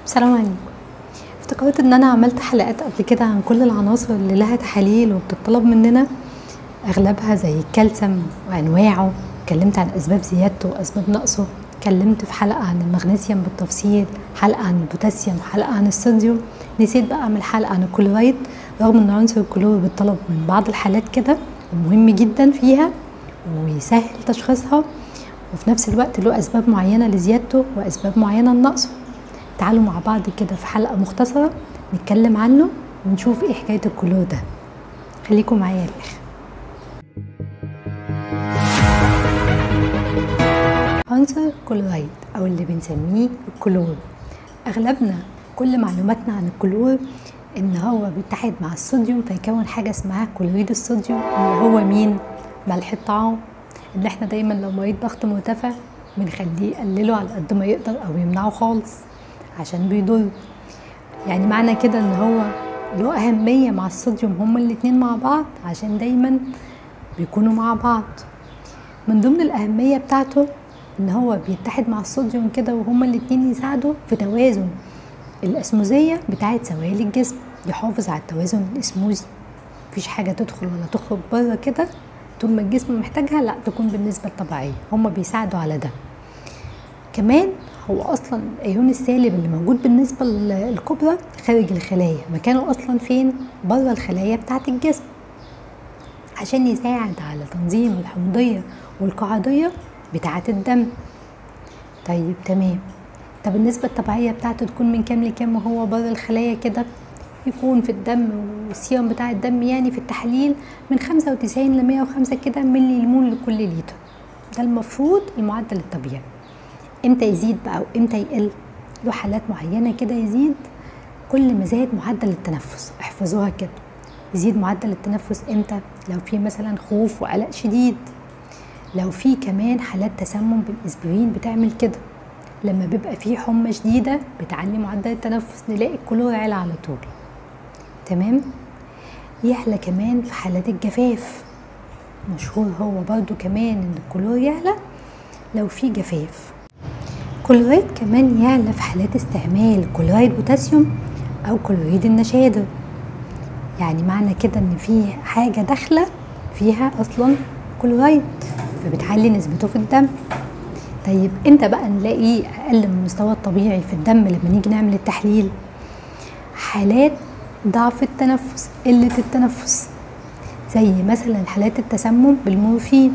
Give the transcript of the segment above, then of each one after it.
السلام عليكم افتكرت ان انا عملت حلقات قبل كده عن كل العناصر اللي لها تحاليل وبتطلب مننا اغلبها زي الكالسيوم وانواعه اتكلمت عن اسباب زيادته واسباب نقصه اتكلمت في حلقه عن المغنيسيوم بالتفصيل حلقه عن البوتاسيوم حلقه عن الصوديوم نسيت بقى اعمل حلقه عن الكلورايد رغم ان عنصر الكلور بيطلب من بعض الحالات كده ومهم جدا فيها ويسهل تشخيصها وفي نفس الوقت له اسباب معينه لزيادته واسباب معينه لنقصه تعالوا مع بعض كده في حلقه مختصره نتكلم عنه ونشوف ايه حكايه الكلور ده خليكم معايا للاخر عنصر الكلورايد او اللي بنسميه الكلور اغلبنا كل معلوماتنا عن الكلور ان هو بيتحد مع الصوديوم فيكون حاجه اسمها كلوريد الصوديوم اللي هو مين ملح الطعام اللي احنا دايما لو مريض ضغط مرتفع بنخليه يقلله على قد ما يقدر او يمنعه خالص عشان بيضر يعني معنى كده ان هو له اهميه مع الصوديوم هما الاتنين مع بعض عشان دايما بيكونوا مع بعض من ضمن الاهميه بتاعته ان هو بيتحد مع الصوديوم كده وهما الاتنين يساعدوا في توازن الاسموزيه بتاعه سوائل الجسم يحافظ على التوازن الاسموزي مفيش حاجه تدخل ولا تخرج بره كده طول ما الجسم محتاجها لا تكون بالنسبه الطبيعيه هما بيساعدوا على ده كمان هو اصلا الايون السالب اللي موجود بالنسبه للكبرى خارج الخلايا مكانه اصلا فين بره الخلايا بتاعه الجسم عشان يساعد على تنظيم الحمضيه والقعديه بتاعه الدم طيب تمام طب النسبه الطبيعيه بتاعته تكون من كام لكام وهو بره الخلايا كده يكون في الدم والسيرم بتاع الدم يعني في التحليل من 95 ل 105 كده ملي ليمون لكل لتر ده المفروض المعدل الطبيعي امتى يزيد بقى وامتى يقل له حالات معينه كده يزيد كل ما زاد معدل التنفس احفظوها كده يزيد معدل التنفس امتى لو في مثلا خوف وقلق شديد لو في كمان حالات تسمم بالاسبرين بتعمل كده لما بيبقى في حمى شديده بتعلي معدل التنفس نلاقي الكلور عالي على طول تمام يعلى كمان في حالات الجفاف مشهور هو برضو كمان ان الكلور يعلى لو في جفاف كلورايد كمان يعلى في حالات استعمال كلورايد بوتاسيوم او كلوريد النشادر يعني معنى كده ان في حاجه داخله فيها اصلا كلورايد فبتعلي نسبته في الدم طيب امتى بقى نلاقيه اقل من المستوى الطبيعي في الدم لما نيجي نعمل التحليل حالات ضعف التنفس قله التنفس زي مثلا حالات التسمم بالمورفين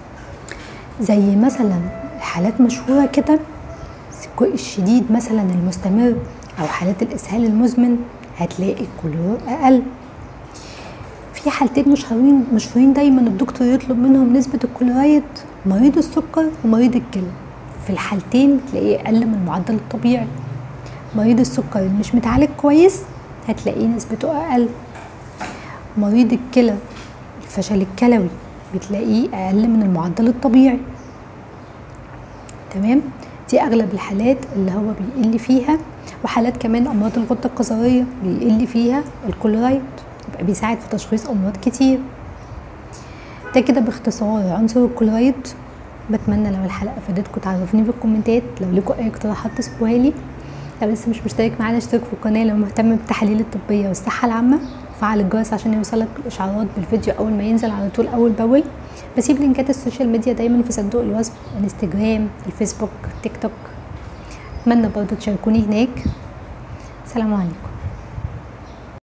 زي مثلا حالات مشهوره كده السكوء الشديد مثلا المستمر او حالات الاسهال المزمن هتلاقي الكلور اقل في حالتين مشهورين مشهورين دايما الدكتور يطلب منهم نسبه الكلورايد مريض السكر ومريض الكلى في الحالتين تلاقيه اقل من المعدل الطبيعي مريض السكر اللي مش متعالج كويس هتلاقيه نسبته اقل مريض الكلى الفشل الكلوي بتلاقيه اقل من المعدل الطبيعي تمام دي اغلب الحالات اللي هو بيقل فيها وحالات كمان امراض الغده القذريه بيقل فيها الكلورايد يبقى بيساعد في تشخيص امراض كتير ده كده باختصار عنصر الكلورايد بتمنى لو الحلقه فادتكم تعرفوني في الكومنتات لو لكم اي اقتراحات تسيبوها لي لو لسه مش مشترك معانا اشترك في القناه لو مهتم بالتحاليل الطبيه والصحه العامه فعل الجرس عشان يوصلك الاشعارات بالفيديو اول ما ينزل على طول اول باول بسيب لينكات السوشيال ميديا دايما في صندوق الوصف انستجرام الفيسبوك تيك توك اتمنى برضو تشاركوني هناك سلام عليكم